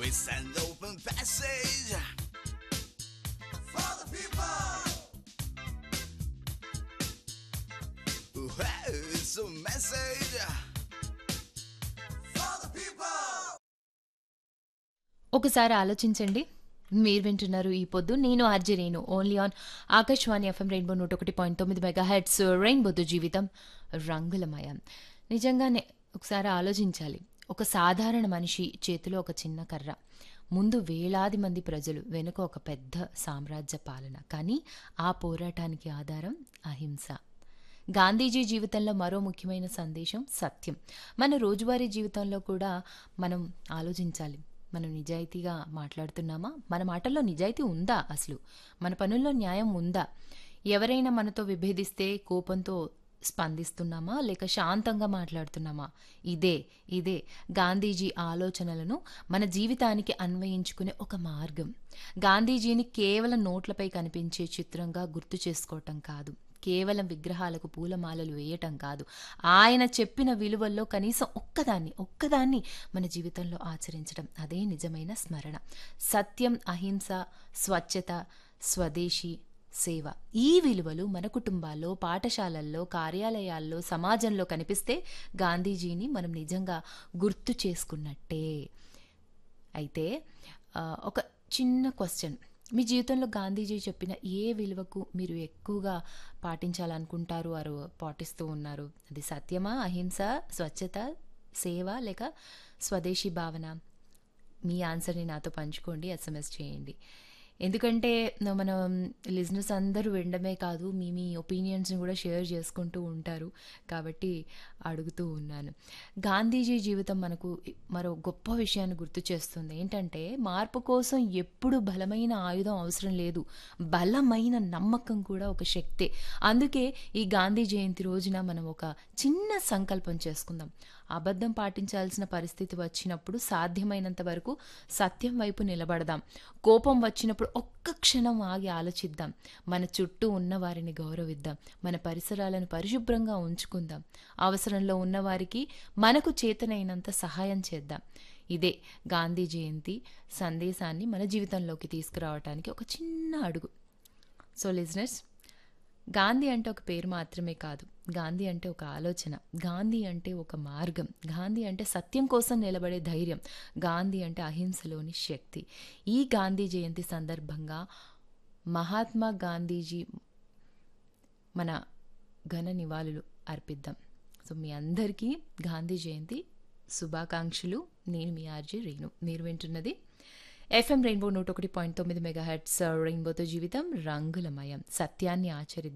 We send open passage for the people. Hey, it's a message for the people. ఒకసారి ఆలోచించండి మీరు వింటున్నారు ఈ పొద్దు నేను RJ Renu only on Akashvani FM rainbow నూట ఒకటి పాయింట్ తొమ్మిది మెగా హెడ్స్ రెయిన్బోతో జీవితం రంగులమయం నిజంగానే ఒకసారి ఆలోచించాలి ఒక సాధారణ మనిషి చేతిలో ఒక చిన్న కర్ర ముందు వేలాది మంది ప్రజలు వెనుక ఒక పెద్ద సామ్రాజ్య పాలన కానీ ఆ పోరాటానికి ఆధారం అహింస గాంధీజీ జీవితంలో మరో ముఖ్యమైన సందేశం సత్యం మన రోజువారీ జీవితంలో కూడా మనం ఆలోచించాలి మనం నిజాయితీగా మాట్లాడుతున్నామా మన మాటల్లో నిజాయితీ ఉందా అసలు మన పనుల్లో న్యాయం ఉందా ఎవరైనా మనతో విభేదిస్తే కోపంతో స్పందిస్తున్నామా లేక శాంతంగా మాట్లాడుతున్నామా ఇదే ఇదే గాంధీజీ ఆలోచనలను మన జీవితానికి అన్వయించుకునే ఒక మార్గం గాంధీజీని కేవలం నోట్లపై కనిపించే చిత్రంగా గుర్తు చేసుకోవటం కాదు కేవలం విగ్రహాలకు పూలమాలలు వేయటం కాదు ఆయన చెప్పిన విలువల్లో కనీసం ఒక్కదాన్ని ఒక్కదాన్ని మన జీవితంలో ఆచరించడం అదే నిజమైన స్మరణ సత్యం అహింస స్వచ్ఛత స్వదేశీ సేవ ఈ విలువలు మన కుటుంబాల్లో పాఠశాలల్లో కార్యాలయాల్లో సమాజంలో కనిపిస్తే గాంధీజీని మనం నిజంగా గుర్తు చేసుకున్నట్టే అయితే ఆ, ఒక చిన్న క్వశ్చన్ మీ జీవితంలో గాంధీజీ చెప్పిన ఏ విలువకు మీరు ఎక్కువగా పాటించాలనుకుంటారు వారు పాటిస్తూ ఉన్నారు అది సత్యమా అహింస స్వచ్ఛత సేవ లేక స్వదేశీ భావన మీ ఆన్సర్ని నాతో పంచుకోండి ఎస్ఎంఎస్ చేయండి ఎందుకంటే న- మనం లిజినెస్ అందరూ వినడమే కాదు మీ మీ ఒపీనియన్స్ని కూడా షేర్ చేసుకుంటూ ఉంటారు కాబట్టి అడుగుతూ ఉన్నాను గాంధీజీ జీవితం మనకు మరో గొప్ప విషయాన్ని గుర్తు చేస్తుంది ఏంటంటే మార్పు కోసం ఎప్పుడు బలమైన ఆయుధం అవసరం లేదు బలమైన నమ్మకం కూడా ఒక శక్తే అందుకే ఈ గాంధీ జయంతి రోజున మనం ఒక చిన్న సంకల్పం చేసుకుందాం అబద్ధం పాటించాల్సిన పరిస్థితి వచ్చినప్పుడు సాధ్యమైనంత వరకు సత్యం వైపు నిలబడదాం కోపం వచ్చినప్పుడు ఒక్క క్షణం ఆగి ఆలోచిద్దాం మన చుట్టూ ఉన్న వారిని గౌరవిద్దాం మన పరిసరాలను పరిశుభ్రంగా ఉంచుకుందాం అవసరంలో ఉన్నవారికి మనకు చేతనైనంత సహాయం చేద్దాం ఇదే గాంధీ జయంతి సందేశాన్ని మన జీవితంలోకి తీసుకురావడానికి ఒక చిన్న అడుగు సో లిజినెస్ గాంధీ అంటే ఒక పేరు మాత్రమే కాదు గాంధీ అంటే ఒక ఆలోచన గాంధీ అంటే ఒక మార్గం గాంధీ అంటే సత్యం కోసం నిలబడే ధైర్యం గాంధీ అంటే అహింసలోని శక్తి ఈ గాంధీ జయంతి సందర్భంగా మహాత్మా గాంధీజీ మన ఘన నివాళులు అర్పిద్దాం సో మీ అందరికీ గాంధీ జయంతి శుభాకాంక్షలు నేను మీ ఆర్జే రేణు మీరు వింటున్నది ఎఫ్ఎం రెయిన్బో నూట ఒకటి పాయింట్ తొమ్మిది మెగా హెడ్స్ రెయిన్బోతో జీవితం రంగులమయం సత్యాన్ని ఆచరిద్దాం